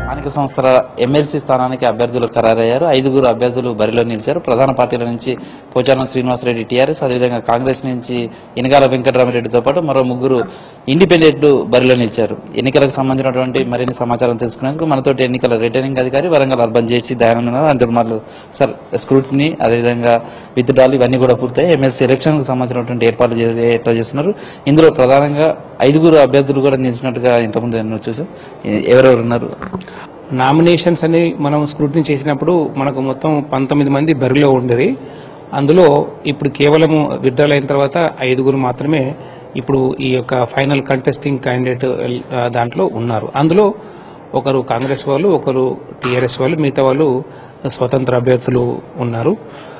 స్థానిక సంస్థల ఎమ్మెల్సీ స్థానానికి అభ్యర్థులు ఖరారయ్యారు ఐదుగురు అభ్యర్థులు బరిలో నిలిచారు ప్రధాన పార్టీల నుంచి పోచారం శ్రీనివాసరెడ్డి టీఆర్ఎస్ అదేవిధంగా కాంగ్రెస్ నుంచి ఇనగాల వెంకటరామరెడ్డితో పాటు మరో ముగ్గురు ఇండిపెండెంట్ బరిలో నిలిచారు ఎన్నికలకు సంబంధించినటువంటి మరిన్ని సమాచారం తెలుసుకునేందుకు మనతోటి ఎన్నికల రిటర్నింగ్ అధికారి వరంగల్ అర్బన్ జేసీ దయానంద్ ఉన్నారు అందులో మాటలు సార్ స్క్రూటినీ అదేవిధంగా విత్ డ్రాల్ ఇవన్నీ కూడా పూర్తయి ఎమ్మెల్సీ ఎలక్షన్ కు సంబంధించినటువంటి ఏర్పాట్లు చేసి ఎట్లా చేస్తున్నారు ఇందులో ప్రధానంగా ఐదుగురు అభ్యర్థులు కూడా నిలిచినట్టుగా ఇంతకుముందు ఎన్నో చూసాం ఎ- ఎవరెవరు ఉన్నారు నామినేషన్స్ అని మనం స్క్రూటినీ చేసినప్పుడు మనకు మొత్తం పంతొమ్మిది మంది బరిలో ఉండేది అందులో ఇప్పుడు కేవలం విడ్డాల్ అయిన తర్వాత ఐదుగురు మాత్రమే ఇప్పుడు ఈ యొక్క ఫైనల్ కంటెస్టింగ్ క్యాండిడేట్ దాంట్లో ఉన్నారు అందులో ఒకరు కాంగ్రెస్ వాళ్ళు ఒకరు టీఆర్ఎస్ వాళ్ళు మిగతా వాళ్ళు స్వతంత్ర అభ్యర్థులు ఉన్నారు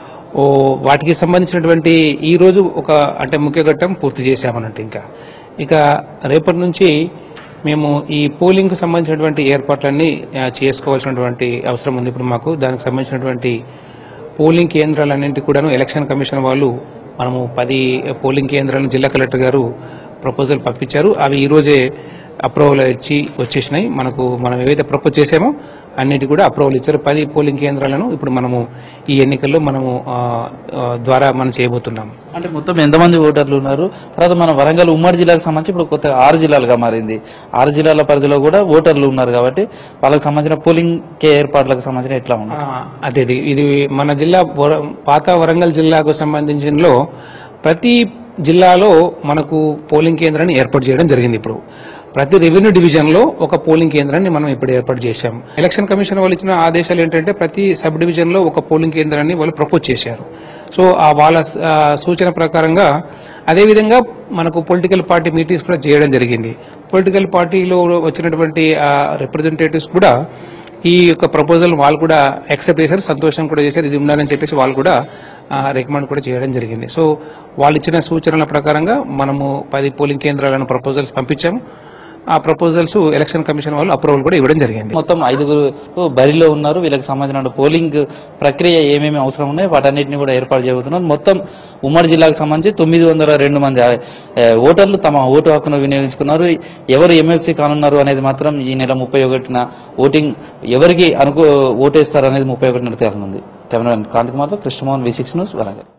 ఓ వాటికి సంబంధించినటువంటి ఈ రోజు ఒక అంటే ముఖ్య ఘట్టం పూర్తి చేశామన్నట్టు ఇంకా ఇక రేపటి నుంచి మేము ఈ పోలింగ్ కు సంబంధించినటువంటి ఏర్పాట్లన్నీ ఆ, చేసుకోవాల్సినటువంటి అవసరం ఉంది ఇప్పుడు మాకు దానికి సంబంధించినటువంటి పోలింగ్ కేంద్రాలన్నింటి కూడాను ఎలక్షన్ కమిషన్ వాళ్ళు మనము పది పోలింగ్ కేంద్రాలను జిల్లా కలెక్టర్ గారు ప్రపోజల్ పంపించారు అవి ఈ రోజే అప్రూవల్ ఇచ్చి వచ్చేసినాయి మనకు మనం ఏవైతే ప్రపోజ్ చేసామో అన్నిటి కూడా అప్రూవల్ ఇచ్చారు పది పోలింగ్ కేంద్రాలను ఇప్పుడు మనము ఈ ఎన్నికల్లో మనము ఆ, ఆ, ద్వారా మనం చేయబోతున్నాము అంటే మొత్తం ఎంతమంది ఓటర్లు ఉన్నారు తర్వాత మన వరంగల్ ఉమ్మడి జిల్లాకు సంబంధించి ఇప్పుడు కొత్త ఆరు జిల్లాలుగా మారింది ఆరు జిల్లాల పరిధిలో కూడా ఓటర్లు ఉన్నారు కాబట్టి వాళ్ళకి సంబంధించిన పోలింగ్ కే ఏర్పాట్లకు సంబంధించిన ఎట్లా ఉంది ఆ, అదే ఇది ఇది మన జిల్లా వర- పాత వరంగల్ జిల్లాకు సంబంధించినలో ప్రతి జిల్లాలో మనకు పోలింగ్ కేంద్రాన్ని ఏర్పాటు చేయడం జరిగింది ఇప్పుడు ప్రతి రెవెన్యూ డివిజన్ లో ఒక పోలింగ్ కేంద్రాన్ని మనం ఇప్పుడు ఏర్పాటు చేశాం ఎలక్షన్ కమిషన్ వాళ్ళు ఇచ్చిన ఆదేశాలు ఏంటంటే ప్రతి సబ్ డివిజన్ లో ఒక పోలింగ్ కేంద్రాన్ని వాళ్ళు ప్రపోజ్ చేశారు సో ఆ వాళ్ళ ఆ, సూచన ప్రకారంగా అదేవిధంగా మనకు పొలిటికల్ పార్టీ మీటింగ్స్ కూడా చేయడం జరిగింది పొలిటికల్ పార్టీలో వచ్చినటువంటి రిప్రజెంటేటివ్స్ కూడా ఈ యొక్క ప్రపోజల్ వాళ్ళు కూడా యాక్సెప్ట్ చేశారు సంతోషం కూడా చేశారు ఇది ఉండాలని చెప్పేసి వాళ్ళు కూడా రికమెండ్ కూడా చేయడం జరిగింది సో వాళ్ళు ఇచ్చిన సూచనల ప్రకారంగా మనము పది పోలింగ్ కేంద్రాలను ప్రపోజల్స్ పంపించాము ఆ ప్రపోజల్స్ ఎలక్షన్ కమిషన్ వాళ్ళు అప్రూవల్ కూడా ఇవ్వడం జరిగింది మొత్తం ఐదుగురు బరిలో ఉన్నారు వీళ్ళకి సంబంధించిన పోలింగ్ ప్రక్రియ ఏమేమి అవసరం ఉన్నాయో వాటన్నిటిని కూడా ఏర్పాటు చేయబోతున్నారు మొత్తం ఉమ్మడి జిల్లాకు సంబంధించి తొమ్మిది వందల రెండు మంది ఆ, ఓటర్లు తమ ఓటు హక్కును వినియోగించుకున్నారు ఎవరు ఎమ్మెల్సీ కానున్నారు అనేది మాత్రం ఈ నెల ముప్పై ఒకటిన ఓటింగ్ ఎవరికి అనుకో ఓటేస్తారు అనేది ముప్పై ఒకటిన తేలనుంది కెమెరా క్రాంతి కుమార్తో Krishnamohan V six news Warangal